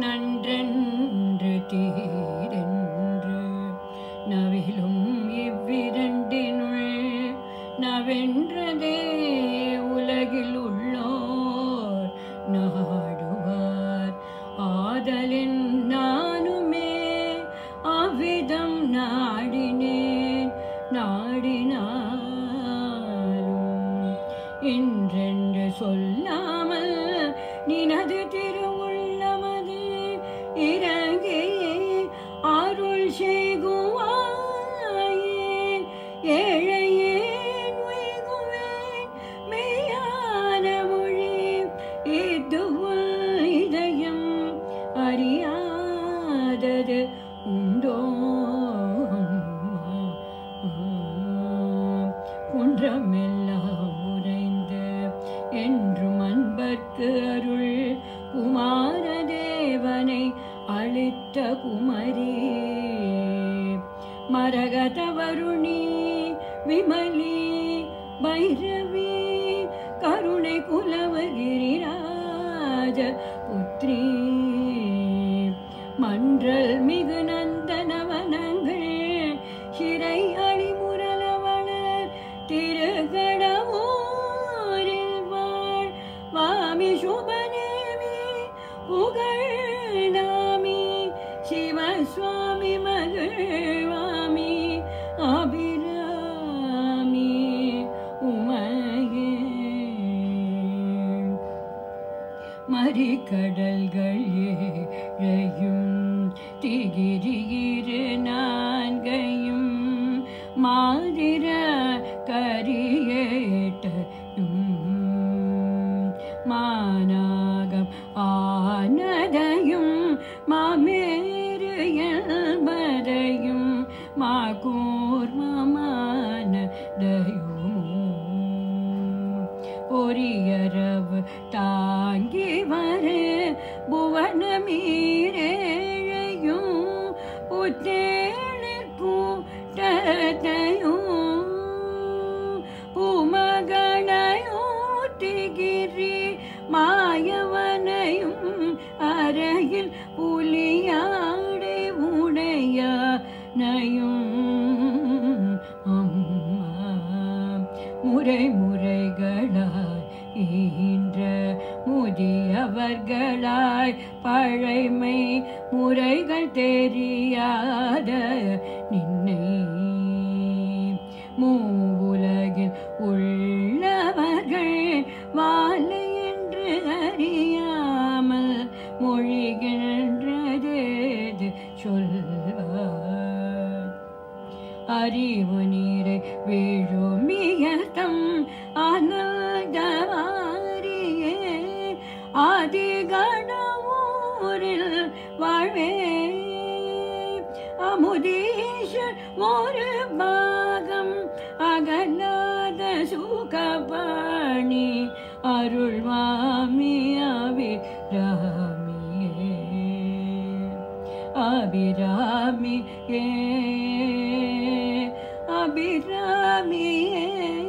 நன்றென்று தீரென்று நவிலும் இவ்விரண்டினுள் நவென்றதே உலகில் உள்ளோர் நாடுவார் ஆதலின் நானுமே அவ்விதம் நாடினேன் நாடினாலும் என்றென்று சொல்லாமல் நினது திருவுள்ளமது இறங்கி அருள் செய்குவாயேன் ஏழையேன் உய்குவேன் மெய்யான மொழி இதுவுள் இதயம் அறியாதது உண்டோ குன்றமெல்லாம் உறைந்து என்றும் அன்பர்க்கு அருள் குமாரதேவனை அளித்த குமரி மரகத வருணி விமலி பைரவி கருணை குலவகிரிராஜ புத்ரி மன்றல் மிகு நந்தனவனங்கள் சிறை அழிமுரலவளர் திருகடவூரில் வாழ் வாமி சுபநேமி புகழ்நாமி சிவசுவாமி மகிழ்வாமி அபிராமி உமையே மறிக்கடல்கள் ஏழையும் திகிரியிரு நான்கையும் மாதிர கரியேட்டும் மானாகம் ஆனதையும் மாமேறு என்பதையும் மாகூர்மமானதையும் பொரியரவு தாங்கி வர புவனமீரேழையும் புத்தேளிர் கூட்டத்தையும் பூமகனையும் திகிரி மாயவனையும் அறையில் புலியாடை உடைய நயும் அம்மா முறை முறைகளாய் ஈன்ற முதியவர்களாய் பழைமை முறைகள் தெரியாத நின்னை மூவுலகில் உள்ளவர்கள் வாழை என்று அறியாமல் மொழிகின்றதேது சொல்வார் அறிவு நீரை விழுமியதம் அனதவாரியே ஆதிகடவூரில் வாழ்வே அமுதீஷர் ஒரு பாகம் அகலாத சுகபாணி அருள்வாமி அபிராமியே அபிராமியே அபிராமியே